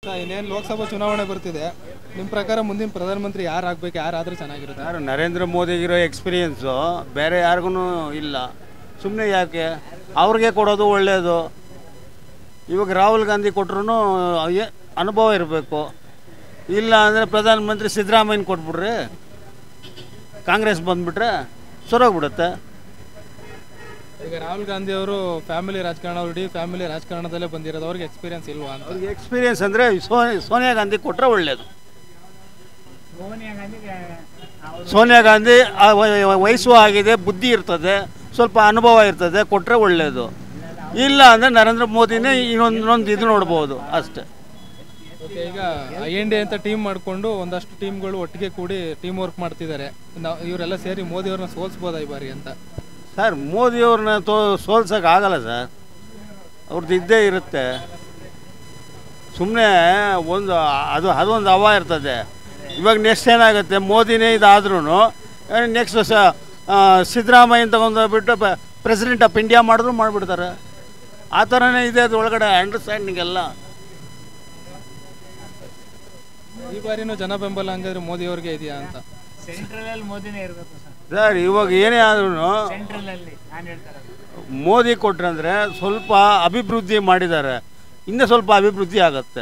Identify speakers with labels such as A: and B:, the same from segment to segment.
A: sir ಇನ್ನೇನು ಲೋಕಸಭಾ ಚುನಾವಣೆ ಬರ್ತಿದೆ ನಿಮ್ಮ ಪ್ರಕಾರ ಮುಂದಿನ ಪ್ರಧಾನಮಂತ್ರಿ ಯಾರು ಆಗ್ಬೇಕು ಯಾರಾದ್ರೆ ಚೆನ್ನಾಗಿರುತ್ತೆ
B: ಯಾರು ನರೇಂದ್ರ ಮೋದಿಗಿರೋ ಎಕ್ಸ್ಪೀರಿಯನ್ಸು ಬೇರೆ ಯಾರಿಗೂ ಇಲ್ಲ ಸುಮ್ಮನೆ ಯಾಕೆ ಅವ್ರಿಗೆ ಕೊಡೋದು ಒಳ್ಳೆಯದು ಇವಾಗ ರಾಹುಲ್ ಗಾಂಧಿ ಕೊಟ್ರು ಅನುಭವ ಇರಬೇಕು ಇಲ್ಲ ಅಂದರೆ ಪ್ರಧಾನಮಂತ್ರಿ ಸಿದ್ದರಾಮಯ್ಯನ ಕೊಟ್ಬಿಡ್ರಿ ಕಾಂಗ್ರೆಸ್ ಬಂದುಬಿಟ್ರೆ ಸೊರೋಗ್ಬಿಡುತ್ತೆ
A: ಈಗ ರಾಹುಲ್ ಗಾಂಧಿ ಅವರು ಫ್ಯಾಮಿಲಿ ರಾಜಕಾರಣ ಇಡೀ ಫ್ಯಾಮಿಲಿ ರಾಜಕಾರಣದಲ್ಲೇ ಬಂದಿರೋದು ಅವ್ರಿಗೆ ಎಕ್ಸ್ಪೀರಿಯನ್ಸ್ ಇಲ್ವಾ ಅಂತ
B: ಅವ್ರಿಗೆ ಎಕ್ಸ್ಪೀರಿಯನ್ಸ್ ಅಂದರೆ ಸೋನಿಯಾ ಗಾಂಧಿ ಕೊಟ್ಟರೆ ಒಳ್ಳೆಯದು ಸೋನಿಯಾ ಗಾಂಧಿ ಆ ವಯ- ವಯಸ್ಸು ಆಗಿದೆ ಬುದ್ಧಿ ಇರ್ತದೆ ಸ್ವಲ್ಪ ಅನುಭವ ಇರ್ತದೆ ಕೊಟ್ಟರೆ ಒಳ್ಳೆಯದು ಇಲ್ಲ ಅಂದರೆ ನರೇಂದ್ರ ಮೋದಿನೇ ಇನ್ನೊಂದು ಇನ್ನೊಂದು ಇದು ನೋಡ್ಬೋದು ಅಷ್ಟೇ
A: ಓಕೆ ಈಗ ಐ ಎನ್ ಡಿ ಅಂತ ಟೀಮ್ ಮಾಡಿಕೊಂಡು ಒಂದಷ್ಟು ಟೀಮ್ಗಳು ಒಟ್ಟಿಗೆ ಕೂಡಿ ಟೀಮ್ ವರ್ಕ್ ಮಾಡ್ತಿದ್ದಾರೆ ನಾವು ಇವರೆಲ್ಲ ಸೇರಿ ಮೋದಿ ಅವ್ರನ್ನ ಸೋಲ್ಸ್ಬೋದಾ ಈ ಬಾರಿ ಅಂತ
B: ಸರ್ ಮೋದಿಯವ್ರನ್ನ ತೋ ಸೋಲ್ಸೋಕೆ ಆಗಲ್ಲ ಸರ್ ಅವ್ರದ್ದು ಇದ್ದೇ ಇರುತ್ತೆ ಸುಮ್ಮನೆ ಒಂದು ಅದು ಅದೊಂದು ಹವ ಇರ್ತದೆ ಇವಾಗ ನೆಕ್ಸ್ಟ್ ಏನಾಗುತ್ತೆ ಮೋದಿನೇ ಇದಾದ್ರೂ ನೆಕ್ಸ್ಟ್ ಸ ಸಿದ್ದರಾಮಯ್ಯನ ತಗೊಂಡೋಗ್ಬಿಟ್ಟು ಪ್ರೆಸಿಡೆಂಟ್ ಆಫ್ ಇಂಡಿಯಾ ಮಾಡಿದ್ರು ಮಾಡಿಬಿಡ್ತಾರೆ ಆ ಥರನೇ ಇದೆ ಅದು ಒಳಗಡೆ ಅಂಡರ್ಸ್ಟ್ಯಾಂಡಿಂಗ್ ಎಲ್ಲ
A: ಈ ಬಾರಿನೂ ಜನ ಬೆಂಬಲ ಹಂಗಾದ್ರೆ ಮೋದಿ ಅವ್ರಿಗೆ ಇದೆಯಾ ಅಂತ
C: ಸೆಂಟ್ರಲ್ ಮೋದಿನೇ ಇರಬೇಕು ಸರ್
B: ಸರ್ ಇವಾಗ ಏನೇ ಆದ್ರೂ
C: ಸೆಂಟ್ರಲ್ ಅಲ್ಲಿ ನಾನು ಹೇಳ್ತಾರೆ
B: ಮೋದಿ ಕೊಟ್ರಂದ್ರೆ ಸ್ವಲ್ಪ ಅಭಿವೃದ್ಧಿ ಮಾಡಿದ್ದಾರೆ ಇನ್ನೂ ಸ್ವಲ್ಪ ಅಭಿವೃದ್ಧಿ ಆಗುತ್ತೆ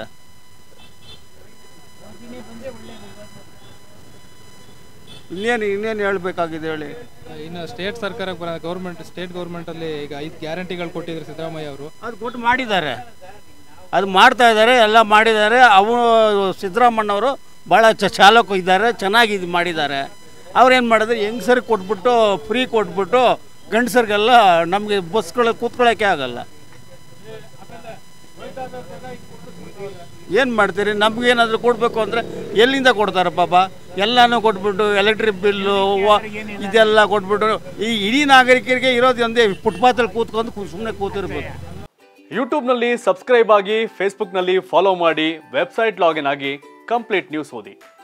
B: ಇನ್ನೇನು ಇನ್ನೇನು ಹೇಳಬೇಕಾಗಿದೆ ಹೇಳಿ
A: ಇನ್ನು ಸ್ಟೇಟ್ ಸರ್ಕಾರ ಗೌರ್ಮೆಂಟ್ ಸ್ಟೇಟ್ ಗೌರ್ಮೆಂಟಲ್ಲಿ ಈಗ ಐದು ಗ್ಯಾರಂಟಿಗಳು ಕೊಟ್ಟಿದ್ರು ಸಿದ್ದರಾಮಯ್ಯ ಅವರು
B: ಅದು ಕೊಟ್ಟು ಮಾಡಿದ್ದಾರೆ ಅದು ಮಾಡ್ತಾ ಇದ್ದಾರೆ ಎಲ್ಲ ಮಾಡಿದ್ದಾರೆ ಅವು ಸಿದ್ದರಾಮಣ್ಣವರು ಭಾಳ ಚ ಚಾಲಕ ಇದ್ದಾರೆ ಚೆನ್ನಾಗಿ ಇದು ಮಾಡಿದ್ದಾರೆ ಅವ್ರೇನು ಮಾಡಿದ್ರು ಹೆಂಗಸರಿಗೆ ಕೊಟ್ಬಿಟ್ಟು ಫ್ರೀ ಕೊಟ್ಬಿಟ್ಟು ಗಂಡಸರಿಗೆಲ್ಲ ನಮಗೆ ಬಸ್ಗಳಲ್ಲಿ ಕೂತ್ಕೊಳ್ಳೋಕ್ಕೆ ಆಗಲ್ಲ ಏನು ಮಾಡ್ತೀರಿ ನಮಗೇನಾದರೂ ಕೊಡಬೇಕು ಅಂದರೆ ಎಲ್ಲಿಂದ ಕೊಡ್ತಾರೆ ಪಾಪ ಎಲ್ಲನೂ ಕೊಟ್ಬಿಟ್ಟು ಎಲೆಕ್ಟ್ರಿಕ್ ಬಿಲ್ಲು ಇದೆಲ್ಲ ಕೊಟ್ಬಿಟ್ಟು ಈ ಇಡೀ ನಾಗರಿಕರಿಗೆ ಇರೋದು ಒಂದೇ ಫುಟ್ಪಾತಲ್ಲಿ ಕೂತ್ಕೊಂಡು ಸುಮ್ಮನೆ ಕೂತಿರ್ಬೇಕು
D: ಯೂಟ್ಯೂಬ್ನಲ್ಲಿ ಸಬ್ಸ್ಕ್ರೈಬ್ ಆಗಿ ಫೇಸ್ಬುಕ್ನಲ್ಲಿ ಫಾಲೋ ಮಾಡಿ ವೆಬ್ಸೈಟ್ ಲಾಗಿನ್ ಆಗಿ ಕಂಪ್ಲೀಟ್ ನ್ಯೂಸ್ ಓದಿ